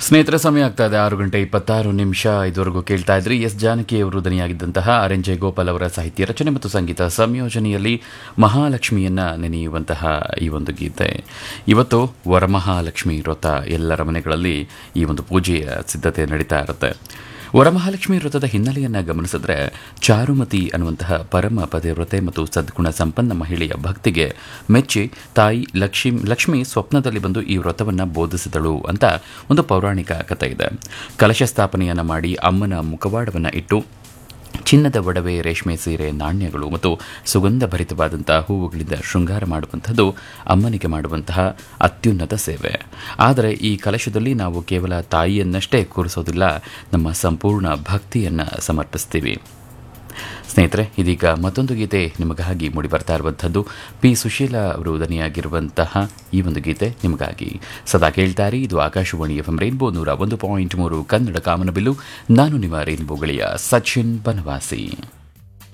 ಸ್ನೇಹಿತರ ಸಮಯ ಆಗ್ತಾ ಇದೆ ಆರು ಗಂಟೆ ಇಪ್ಪತ್ತಾರು ನಿಮಿಷ ಇದುವರೆಗೂ ಕೇಳ್ತಾ ಇದ್ರಿ ಎಸ್ ಜಾನಕಿ ಅವರು ದನಿಯಾಗಿದ್ದಂತಹ ಆರ್ ಎನ್ ಜಯಗೋಪಾಲ್ ಅವರ ಸಾಹಿತ್ಯ ರಚನೆ ಮತ್ತು ಸಂಗೀತ ಸಂಯೋಜನೆಯಲ್ಲಿ ಮಹಾಲಕ್ಷ್ಮಿಯನ್ನ ನೆನೆಯುವಂತಹ ಈ ಒಂದು ಗೀತೆ ಇವತ್ತು ವರಮಹಾಲಕ್ಷ್ಮಿ ವ್ರತ ಎಲ್ಲರ ಮನೆಗಳಲ್ಲಿ ಈ ಒಂದು ಪೂಜೆಯ ಸಿದ್ಧತೆ ನಡೀತಾ ಇರುತ್ತೆ ವರಮಹಾಲಕ್ಷ್ಮಿ ವ್ರತದ ಹಿನ್ನೆಲೆಯನ್ನ ಗಮನಿಸಿದ್ರೆ ಚಾರುಮತಿ ಅನ್ನುವಂತಹ ಪರಮ ಪತಿವ್ರತೆ ಮತ್ತು ಸದ್ಗುಣ ಸಂಪನ್ನ ಮಹಿಳೆಯ ಭಕ್ತಿಗೆ ಮೆಚ್ಚಿ ತಾಯಿ ಲಕ್ಷ್ಮಿ ಲಕ್ಷ್ಮಿ ಸ್ವಪ್ನದಲ್ಲಿ ಬಂದು ಈ ವ್ರತವನ್ನ ಬೋಧಿಸಿದಳು ಅಂತ ಒಂದು ಪೌರಾಣಿಕ ಕಥೆ ಇದೆ ಕಲಶ ಸ್ಥಾಪನೆಯನ್ನ ಮಾಡಿ ಅಮ್ಮನ ಮುಖವಾಡವನ್ನ ಇಟ್ಟು ಚಿನ್ನದ ಒಡವೆ ರೇಷ್ಮೆ ಸೀರೆ ನಾಣ್ಯಗಳು ಮತ್ತು ಸುಗಂಧ ಭರಿತವಾದಂತಹ ಹೂವುಗಳಿಂದ ಶೃಂಗಾರ ಮಾಡುವಂಥದ್ದು ಅಮ್ಮನಿಗೆ ಮಾಡುವಂತಹ ಅತ್ಯುನ್ನತ ಸೇವೆ ಆದರೆ ಈ ಕಲಶದಲ್ಲಿ ನಾವು ಕೇವಲ ತಾಯಿಯನ್ನಷ್ಟೇ ಕೂರಿಸೋದಿಲ್ಲ ನಮ್ಮ ಸಂಪೂರ್ಣ ಭಕ್ತಿಯನ್ನು ಸಮರ್ಪಿಸ್ತೀವಿ ಸ್ನೇಹಿತರೆ ಇದೀಗ ಮತ್ತೊಂದು ಗೀತೆ ನಿಮಗಾಗಿ ಮೂಡಿ ಬರ್ತಾ ಇರುವಂಥದ್ದು ಪಿ ಸುಶೀಲಾ ಅವರು ದನಿಯಾಗಿರುವಂತಹ ಈ ಒಂದು ಗೀತೆ ನಿಮಗಾಗಿ ಸದಾ ಕೇಳ್ತಾರೆ ಇದು ಆಕಾಶವಾಣಿ ಎಫ್ ಎಂ ರೈನ್ಬೋ ನೂರ ಒಂದು ಪಾಯಿಂಟ್ ಮೂರು ಕನ್ನಡ ಕಾಮನಬಿಲ್ಲು ನಾನು ನಿಮ್ಮ ರೈನ್ಬೋ ಗೆಳೆಯ ಸಚಿನ್ ಬನವಾಸಿ